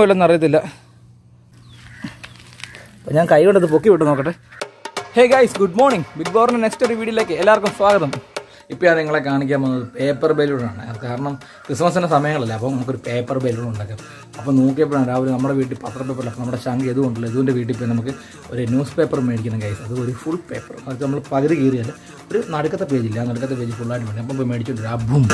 ഇല്ലെന്ന് അറിയത്തില്ല അപ്പോൾ ഞാൻ കൈ കൊണ്ടത് പൊക്കി വിട്ട് നോക്കട്ടെ hey guys good morning big ബോറിൻ്റെ നെക്സ്റ്റ് ഒരു വീഡിയോയിലേക്ക് എല്ലാവർക്കും സ്വാഗതം ഇപ്പോൾ ഞാൻ നിങ്ങളെ കാണിക്കാൻ പോകുന്നത് പേപ്പർ ബലൂണാണ് അത് കാരണം ക്രിസ്മസിൻ്റെ സമയങ്ങളല്ലേ അപ്പോൾ നമുക്കൊരു പേപ്പർ ബലൂൺ ഉണ്ടാക്കാം അപ്പോൾ നോക്കിയപ്പോഴാണ് രാവിലെ നമ്മുടെ വീട്ടിൽ പത്ര പേപ്പറിലൊക്കെ നമ്മുടെ ശങ്ക് ഇതുകൊണ്ടല്ലോ ഇതുകൊണ്ട് വീട്ടിൽ പോയി നമുക്ക് ഒരു ന്യൂസ് പേപ്പർ മേടിക്കണം ഗൈസ് അത് ഒരു ഫുൾ പേപ്പർ അത് നമ്മൾ പകുതി കീറിയാൽ ഒരു നടുക്കത്തെ പേജില്ല ആ നടുക്കത്തെ പേജ് ഫുള്ളായിട്ട് വേണം അപ്പം പോയി മേടിച്ചോണ്ട് വരും. അബും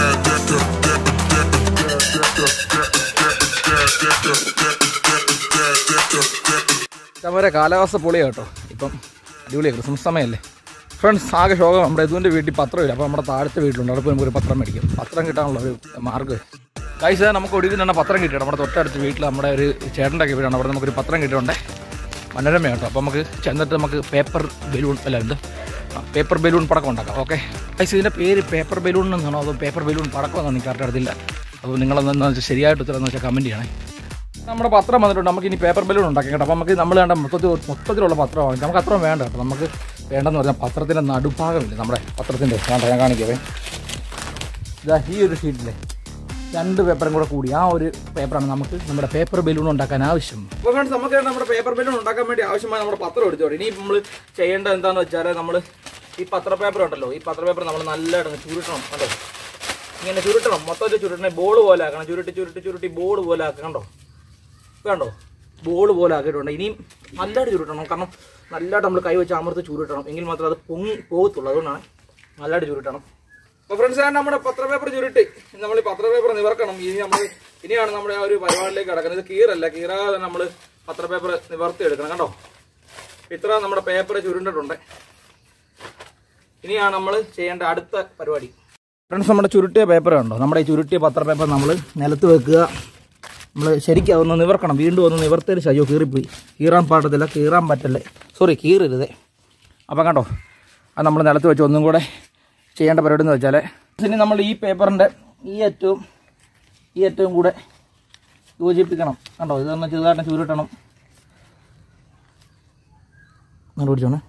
നമ്മുടെ കാലാവസ്ഥ പൊളിയാ കേട്ടോ ഇപ്പം അടിപൊളിയാണ് ക്രിസ്മസ് സമയമല്ലേ ഫ്രണ്ട്സ് ആകെ ശോകം നമ്മുടെ ഇതുവിൻ്റെ വീട്ടിൽ പത്രമില്ല അപ്പോൾ നമ്മുടെ താഴത്തെ വീട്ടിലുണ്ട് അവിടെ പോയി നമുക്കൊരു പത്രം മേടിക്കും പത്രം കിട്ടാനുള്ള ഒരു മാർഗ്ഗം കാഴ്ച നമുക്ക് ഒടുവിൽ തന്നെ പത്രം കിട്ടിയിട്ട് നമ്മുടെ തൊട്ടടുത്ത് വീട്ടിൽ നമ്മുടെ ഒരു ചേട്ടൻ്റെ ഒക്കെ വീടാണ് അവിടെ നമുക്കൊരു പത്രം കിട്ടിയിട്ടുണ്ട് മനോരമ കേട്ടോ അപ്പോൾ നമുക്ക് ചെന്നിട്ട് നമുക്ക് പേപ്പർ ബലൂൺ അല്ല എന്ത് പേപ്പർ ബലൂൺ പടക്കം ഉണ്ടാക്കാം ഓക്കെ ഐസ് ഇതിൻ്റെ പേര് പേപ്പർ ബലൂൺ എന്നാണോ അതോ പേപ്പർ ബലൂൺ പടക്കം എന്നാണ് എനിക്ക് കറക്റ്റ് അറിയത്തില്ല അപ്പോൾ നിങ്ങളെന്താ വെച്ചാൽ ശരിയായിട്ട് ഉത്തരം എന്ന് വെച്ചാൽ കമൻറ്റ് ചെയ്യണേ നമ്മുടെ പത്രം വന്നിട്ടുണ്ട് നമുക്ക് ഇനി പേപ്പർ ബലൂൺ ഉണ്ടാക്കാം കേട്ടോ അപ്പോൾ നമുക്ക് നമ്മൾ വേണ്ട മൊത്തത്തിൽ മൊത്തത്തിലുള്ള പത്രമാണ് നമുക്ക് അത്രയും വേണ്ട കേട്ടോ നമുക്ക് വേണ്ടെന്ന് പറഞ്ഞാൽ പത്രത്തിൻ്റെ നടുഭാഗമില്ല നമ്മുടെ പത്രത്തിൻ്റെ വേണ്ട ഞാൻ കാണിക്കവേ ഇതാ ഈ ഒരു ഷീറ്റിലെ രണ്ട് പേപ്പറും കൂടെ കൂടി ആ ഒരു പേപ്പറാണ് നമുക്ക് നമ്മുടെ പേപ്പർ ബലൂൺ ഉണ്ടാക്കാൻ ആവശ്യം അപ്പോൾ ഫ്രണ്ട്സ് നമുക്ക് വേണ്ട നമ്മുടെ പേപ്പർ ബലൂൺ ഉണ്ടാക്കാൻ വേണ്ടി ആവശ്യമായ നമ്മുടെ പത്രം എടുത്തോട്ടെ ഇനി നമ്മൾ ചെയ്യേണ്ടത് എന്താണെന്ന് വെച്ചാൽ നമ്മൾ ഈ പത്ര പേപ്പർ ഉണ്ടല്ലോ ഈ പത്ര പേപ്പർ നമ്മൾ നല്ലതായിട്ട് ചുരുട്ടണം കണ്ടോ ഇങ്ങനെ ചുരുട്ടണം മൊത്തത്തിൽ ചുരുട്ടണേ ബോൾ പോലെ ആക്കണം ചുരുട്ടി ചുരുട്ടി ചുരുട്ടി ബോൾ പോലെ ആക്കണം കണ്ടോ വേണ്ടോ ബോൾ പോലെ ആക്കിയിട്ടുണ്ട് ഇനിയും നല്ലതായിട്ട് ചുരുട്ടണം കാരണം നല്ലതായിട്ട് നമ്മൾ കൈ വെച്ച് അമർത്ത് ചുരുട്ടണം എങ്കിൽ മാത്രമേ അത് പൊങ്ങി പോകത്തുള്ളൂ അതുകൊണ്ടാണ് നല്ലതായിട്ട് ചുരുട്ടണം അപ്പോൾ ഫ്രണ്ട്സ് ഞാൻ നമ്മുടെ പത്രപേപ്പർ ചുരുട്ടി നമ്മൾ ഈ പത്രപേപ്പർ നിവർക്കണം ഇനി നമ്മൾ ഇനിയാണ് നമ്മുടെ ആ ഒരു പരിപാടിയിലേക്ക് കിടക്കുന്നത് ഇത് കീറല്ല കീറാതെ നമ്മൾ പത്രപേപ്പർ നിവർത്തി എടുക്കണം കണ്ടോ ഇത്ര നമ്മുടെ പേപ്പർ ചുരുണ്ടിട്ടുണ്ട് ഇനിയാണ് നമ്മൾ ചെയ്യേണ്ട അടുത്ത പരിപാടി ഫ്രണ്ട്സ് നമ്മുടെ ചുരുട്ടിയ പേപ്പർ ഉണ്ടോ നമ്മുടെ ഈ ചുരുട്ടിയ പത്ര പേപ്പർ നമ്മൾ നിലത്ത് വെക്കുക നമ്മൾ ശരിക്കും അതൊന്ന് നിവർക്കണം വീണ്ടും ഒന്ന് നിവർത്തിയതിന് ശേഷം അയ്യോ കീറിപ്പോയി കീറാൻ പാടത്തില്ല കീറാൻ പറ്റല്ലേ സോറി കീറരുതേ അപ്പം കണ്ടോ അത് നമ്മൾ നിലത്ത് വെച്ച് ഒന്നും കൂടെ ചെയ്യേണ്ട പരിപാടി എന്ന് വെച്ചാൽ ഇനി നമ്മൾ ഈ പേപ്പറിൻ്റെ ഈ ഏറ്റവും ഈ ഏറ്റവും കൂടെ യോജിപ്പിക്കണം കണ്ടോ ഇതൊന്ന് ചെറുതായിട്ട് ചുരുട്ടണം അങ്ങനെ പിടിച്ചോണേ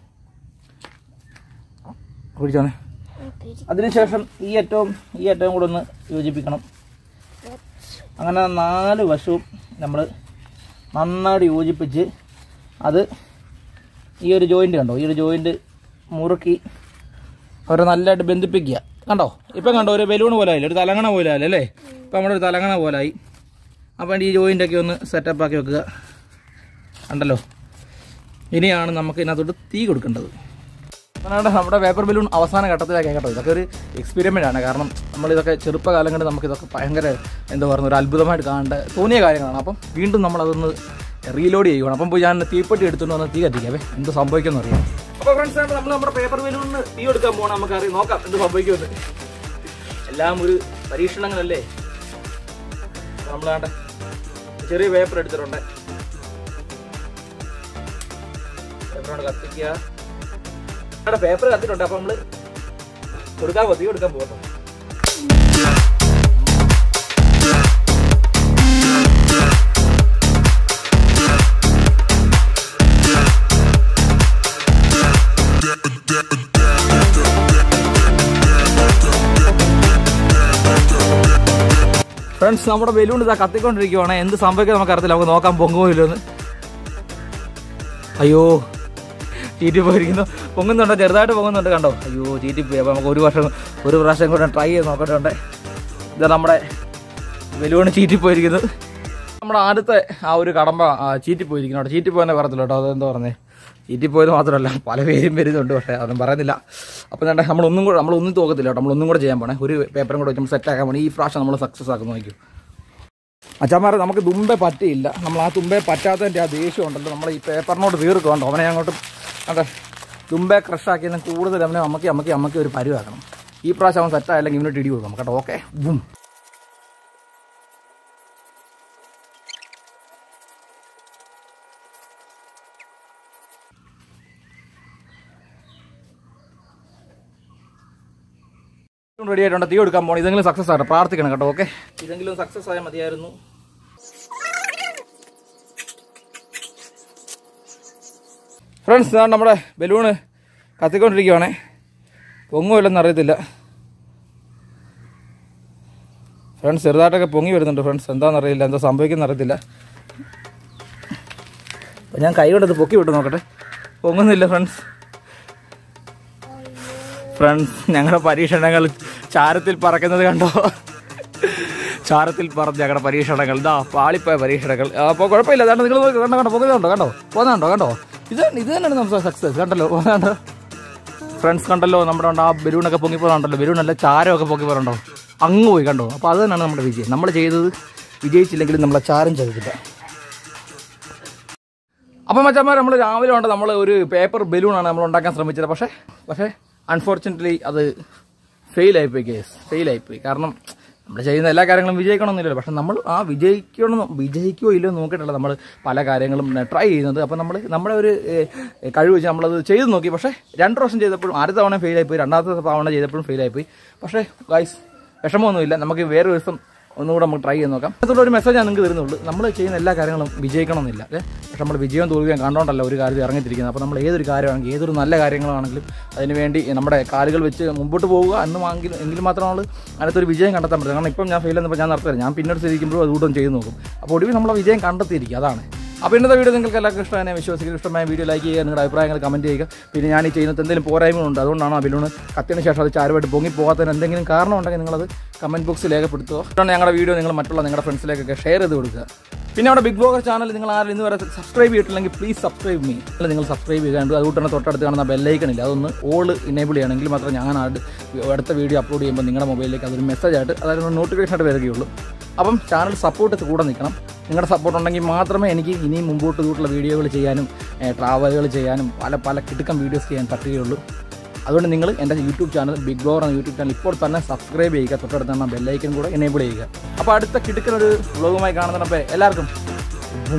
പിടിച്ചോണേ അതിനുശേഷം ഈ അറ്റവും ഈ അറ്റവും കൂടെ ഒന്ന് യോജിപ്പിക്കണം അങ്ങനെ നാല് വശവും നമ്മൾ നന്നായിട്ട് യോജിപ്പിച്ച് അത് ഈ ഒരു ജോയിൻ്റ് കണ്ടോ ഈ ഒരു ജോയിൻ്റ് മുറുക്കി അവരെ നല്ലതായിട്ട് ബന്ധിപ്പിക്കുക കണ്ടോ ഇപ്പം കണ്ടോ ഒരു ബലൂൺ പോലെ ആയില്ലേ ഒരു തലങ്ങണ പോലെ ആയില്ലേ അല്ലേ ഇപ്പം നമ്മുടെ ഒരു തലങ്ങണ പോലെ ആയി അപ്പം ഈ ജോയിൻ്റൊക്കെ ഒന്ന് സെറ്റപ്പ് ആക്കി വെക്കുക കണ്ടല്ലോ ഇനിയാണ് നമുക്ക് ഇതിനകത്തോട്ട് തീ കൊടുക്കേണ്ടത് അങ്ങനെ നമ്മുടെ പേപ്പർ ബലൂൺ അവസാന ഘട്ടത്തിലാക്കി കേട്ടോ ഇതൊക്കെ ഒരു എക്സ്പെരിമെൻ്റ് ആണ് കാരണം നമ്മളിതൊക്കെ ചെറുപ്പകാലം കൊണ്ട് നമുക്ക് ഇതൊക്കെ ഭയങ്കര എന്താ പറയുക ഒരു അത്ഭുതമായിട്ട് കാണേണ്ട തോന്നിയ കാര്യങ്ങളാണ് അപ്പം വീണ്ടും നമ്മൾ അതൊന്ന് റീലോഡ് ചെയ്യുകയാണ് അപ്പം പോയി ഞാൻ തീപ്പെട്ടി എടുത്തുകൊണ്ട് വന്ന് തീ കത്തിക്കാവേ എന്ത് സംഭവിക്കുമെന്ന് അറിയാം അപ്പോൾ ഫ്രണ്ട്സ് നമ്മൾ നമ്മുടെ പേപ്പർ ബലൂണിന് തീ എടുക്കാൻ പോകണം നമുക്ക് അറിയാം നോക്കാം എന്ത് സംഭവിക്കുമെന്ന് എല്ലാം ഒരു പരീക്ഷണങ്ങളല്ലേ നമ്മൾ വേണ്ട ചെറിയ പേപ്പർ എടുത്തിട്ടുണ്ട് പേപ്പറോട് കത്തിക്കുക അവിടെ പേപ്പർ കത്തിട്ടുണ്ട് അപ്പൊ നമ്മള് കൊടുക്കാൻ പോ തീ കൊടുക്കാൻ പോകുന്നു ഫ്രണ്ട്സ് നമ്മുടെ ബലൂൺ ഇതാ കത്തിക്കൊണ്ടിരിക്കുവാണ് എന്ത് സംഭവിക്കാൻ നമുക്ക് അറിയത്തില്ല നമുക്ക് നോക്കാൻ പൊങ്ങുമില്ലെന്ന് അയ്യോ ചീറ്റി പോയിരിക്കുന്നു പൊങ്ങുന്നുണ്ടോ ചെറുതായിട്ട് പൊങ്ങുന്നുണ്ട് കണ്ടോ അയ്യോ ചീറ്റി പോയി അപ്പോൾ നമുക്ക് ഒരു വർഷം ഒരു പ്രാവശ്യം കൂടെ ട്രൈ ചെയ്ത് നോക്കട്ടുണ്ട് ഇത് നമ്മുടെ ബലൂണ് ചീറ്റി പോയിരിക്കുന്നത് നമ്മുടെ ആദ്യത്തെ ആ ഒരു കടമ്പ ആ, ചീറ്റി പോയിരിക്കുന്നു അവിടെ ചീറ്റി പോയെന്നെ പറയത്തില്ല കേട്ടോ അതെന്താ പറഞ്ഞേ ചീറ്റി പോയത് മാത്രമല്ല പല പേരും വരുന്നുണ്ട് പക്ഷേ അതൊന്നും പറയുന്നില്ല അപ്പോൾ ഞാൻ നമ്മളൊന്നും കൂടെ നമ്മളൊന്നും തോക്കത്തില്ല കേട്ടോ നമ്മളൊന്നും കൂടെ ചെയ്യാൻ പോണേ ഒരു പേപ്പറും കൂടെ വെച്ച് നമ്മൾ സെറ്റ് ആക്കാൻ പോണേ ഈ പ്രാവശ്യം നമ്മൾ സക്സസ് ആക്കുന്നു നോക്കും അച്ഛന്മാരെ നമുക്ക് തുമ്പെ പറ്റിയില്ല നമ്മൾ ആ തുമ്പെ പറ്റാത്തതിൻ്റെ ആ ദേഷ്യം ഉണ്ടല്ലോ നമ്മൾ ഈ പേപ്പറിനോട് തീർക്കുന്നുണ്ടോ അവനെ അങ്ങോട്ട് അതെ തുമ്പെ ക്രഷാക്കിയതിന് കൂടുതൽ അവനെ അമ്മക്ക് അമ്മക്ക് അമ്മക്ക് ഒരു പരിവാക്കണം ഈ പ്രാവശ്യം അവൻ സെറ്റായില്ലെങ്കിൽ ഇവനോട്ട് ഇടി കൊടുക്കാം കേട്ടോ ഓക്കെ ബും റെഡി ആയിട്ടുണ്ട് തീ കൊടുക്കാൻ പോകണം ഇതെങ്കിലും സക്സസ് ആകട്ടെ പ്രാർത്ഥിക്കണം കേട്ടോ ഓക്കെ ഇതെങ്കിലും സക്സസ് ആയാൽ മതിയായിരുന്നു ഫ്രണ്ട്സ് ഇതാണ് നമ്മുടെ ബലൂണ് കത്തിക്കൊണ്ടിരിക്കുവാണേ പൊങ്ങുമില്ലെന്ന് അറിയത്തില്ല ഫ്രണ്ട്സ് ചെറുതായിട്ടൊക്കെ പൊങ്ങി വരുന്നുണ്ട് ഫ്രണ്ട്സ് എന്താണെന്ന് അറിയില്ല എന്താ സംഭവിക്കുന്ന അറിയത്തില്ല അപ്പോൾ ഞാൻ കൈ കൊണ്ടത് പൊക്കി വിട്ട് നോക്കട്ടെ പൊങ്ങുന്നില്ല ഫ്രണ്ട്സ് ഫ്രണ്ട്സ് ഞങ്ങളുടെ പരീക്ഷണങ്ങൾ ചാരത്തിൽ പറക്കുന്നത് കണ്ടോ ചാരത്തിൽ പറന്ന് ഞങ്ങളുടെ പരീക്ഷണങ്ങൾ ഇതാ പാളിപ്പോയ പരീക്ഷണങ്ങൾ അപ്പോൾ കുഴപ്പമില്ല അതാണ് നിങ്ങൾ നോക്ക് കണ്ടോ കണ്ടോ പോകുന്നുണ്ടോ കണ്ടോ പോകുന്നുണ്ടോ കണ്ടോ ഇത് ഇത് തന്നെയാണ് നമ്മുടെ സക്സസ് കണ്ടല്ലോ കണ്ടോ ഫ്രണ്ട്സ് കണ്ടല്ലോ നമ്മുടെ ഉണ്ട് ആ ബലൂണൊക്കെ പൊങ്ങിപ്പോകുന്നുണ്ടല്ലോ ബലൂണല്ല ചാരമൊക്കെ പൊങ്ങിപ്പോറുണ്ടോ അങ്ങ് പോയി കണ്ടോ അപ്പോൾ അത് തന്നെയാണ് നമ്മുടെ വിജയം നമ്മൾ ചെയ്തത് വിജയിച്ചില്ലെങ്കിലും നമ്മളെ ചാരം ചെയ്തില്ല അപ്പം മച്ചന്മാർ നമ്മൾ രാവിലെ കൊണ്ട് നമ്മൾ ഒരു പേപ്പർ ബലൂണാണ് നമ്മൾ ഉണ്ടാക്കാൻ ശ്രമിച്ചത് പക്ഷേ പക്ഷേ അൺഫോർച്ചുനേറ്റ്ലി അത് ഫെയിലായിപ്പോയി കേസ് ഫെയിലായിപ്പോയി കാരണം നമ്മൾ ചെയ്യുന്ന എല്ലാ കാര്യങ്ങളും വിജയിക്കണമെന്നില്ലല്ലോ പക്ഷെ നമ്മൾ ആ വിജയിക്കണം വിജയിക്കുകയോ ഇല്ലയോ നോക്കിയിട്ടല്ല നമ്മൾ പല കാര്യങ്ങളും ട്രൈ ചെയ്യുന്നത് അപ്പോൾ നമ്മൾ നമ്മുടെ ഒരു ഏഹ്, കഴിവ് വെച്ച് നമ്മളത് ചെയ്ത് നോക്കി പക്ഷേ രണ്ട് പ്രാവശ്യം ചെയ്തപ്പോഴും ആദ്യ തവണ ഫെയിലായിപ്പോയി രണ്ടാമത്തെ തവണ ചെയ്തപ്പോഴും ഫെയിലായിപ്പോയി പക്ഷേ ഗൈസ് വിഷമമൊന്നുമില്ല നമുക്ക് വേറെ ദിവസം ഒന്നുകൂടെ നമുക്ക് ട്രൈ ചെയ്ത് നോക്കാം അതുകൊണ്ട് ഒരു മെസ്സേജ് ഞാൻ നിങ്ങൾക്ക് തരുന്നുള്ളൂ നമ്മൾ ചെയ്യുന്ന എല്ലാ കാര്യങ്ങളും വിജയിക്കണമെന്നില്ല അല്ലേ പക്ഷെ നമ്മൾ വിജയം തോൽവിയും കണ്ടോണ്ടല്ല ഒരു കാര്യം ഇറങ്ങിത്തിരിക്കുന്നത് അപ്പോൾ നമ്മൾ ഏതൊരു കാര്യമാണെങ്കിലും ഏതൊരു നല്ല കാര്യങ്ങളാണെങ്കിലും അതിന് വേണ്ടി നമ്മുടെ കാലുകൾ വെച്ച് മുമ്പോട്ട് പോവുക എന്ന് വാങ്ങി എങ്കിൽ മാത്രം നമ്മൾ അതിനകത്തൊരു വിജയം കണ്ടെത്താൻ പറ്റും കാരണം ഇപ്പം ഞാൻ ഫെയിൽ എന്നപ്പോൾ ഞാൻ നടത്തില്ല ഞാൻ പിന്നീട് ശ്രദ്ധിക്കുമ്പോഴും അതുകൂടെ ചെയ്ത് നോക്കും അപ്പോൾ ഒടുവിൽ നമ്മൾ വിജയം കണ്ടെത്തിയിരിക്കും അതാണ് അപ്പോൾ ഇന്നത്തെ വീഡിയോ നിങ്ങൾക്ക് എല്ലാവർക്കും ഇഷ്ടമായി വിശ്വസിക്കുന്ന ഇഷ്ടമായ വീഡിയോ ലൈക്ക് ചെയ്യുക നിങ്ങളുടെ അഭിപ്രായങ്ങൾ കമൻറ്റ് ചെയ്യുക പിന്നെ ഞാൻ ഈ ചെയ്യുന്നത് എന്തെങ്കിലും പോരായ്മകളുണ്ട് അതുകൊണ്ടാണ് ആ ബലൂണ് കത്തിന് ശേഷം അത് ചാരുമായിട്ട് പൊങ്ങി പോകാത്തതിന് എന്തെങ്കിലും കാരണം ഉണ്ടെങ്കിൽ നിങ്ങളത് കമൻറ്റ് ബോക്സിൽ രേഖപ്പെടുത്തുക അതുകൊണ്ട് ഞങ്ങളുടെ വീഡിയോ നിങ്ങൾ മറ്റുള്ള നിങ്ങളുടെ ഫ്രണ്ട്സിലേക്കൊക്കെ ഷെയർ ചെയ്ത് കൊടുക്കുക പിന്നെ നമ്മുടെ ബിഗ് ബ്ലോഗർ ചാനൽ നിങ്ങൾ ആരും ഇന്ന് വരെ സബ്സ്ക്രൈബ് ചെയ്തിട്ടില്ലെങ്കിൽ പ്ലീസ് സബ്സ്ക്രൈബ് മീ അല്ല നിങ്ങൾ സബ്സ്ക്രൈബ് ചെയ്യാണ്ട് അതുകൊണ്ട് തന്നെ തൊട്ടടുത്ത് കാണുന്ന ബെല്ലൈക്കൺ ഇല്ല അതൊന്ന് ഓൾ ഇനേബിൾ ചെയ്യണമെങ്കിൽ മാത്രമേ ഞാൻ അടുത്ത അടുത്ത വീഡിയോ അപ്ലോഡ് ചെയ്യുമ്പോൾ നിങ്ങളുടെ മൊബൈലിലേക്ക് അതൊരു മെസ്സേജ് ആയിട്ട് അതായത് നോട്ടിഫിക്കേഷൻ ആയിട്ട് വരികയുള്ളൂ അപ്പം ചാനൽ സപ്പോർട്ട് കൂടെ നിൽക്കണം നിങ്ങളുടെ സപ്പോർട്ട് ഉണ്ടെങ്കിൽ മാത്രമേ എനിക്ക് ഇനിയും മുമ്പോട്ട് ഇതുപോലുള്ള വീഡിയോകൾ ചെയ്യാനും ട്രാവലുകൾ ചെയ്യാനും പല പല കിടുക്കം വീഡിയോസ് ചെയ്യാൻ പറ്റുകയുള്ളൂ അതുകൊണ്ട് നിങ്ങൾ എൻ്റെ യൂട്യൂബ് ചാനൽ ബിഗ് ബ്ലോർ എന്ന യൂട്യൂബ് ചാനൽ ഇപ്പോൾ തന്നെ സബ്സ്ക്രൈബ് ചെയ്യുക തൊട്ടടുത്ത് തന്നെ ബെല്ലൈക്കൻ കൂടെ എനേബിൾ ചെയ്യുക അപ്പോൾ അടുത്ത കിടുക്കനൊരു വ്ളോഗുമായി കാണുന്നപ്പോൾ എല്ലാവർക്കും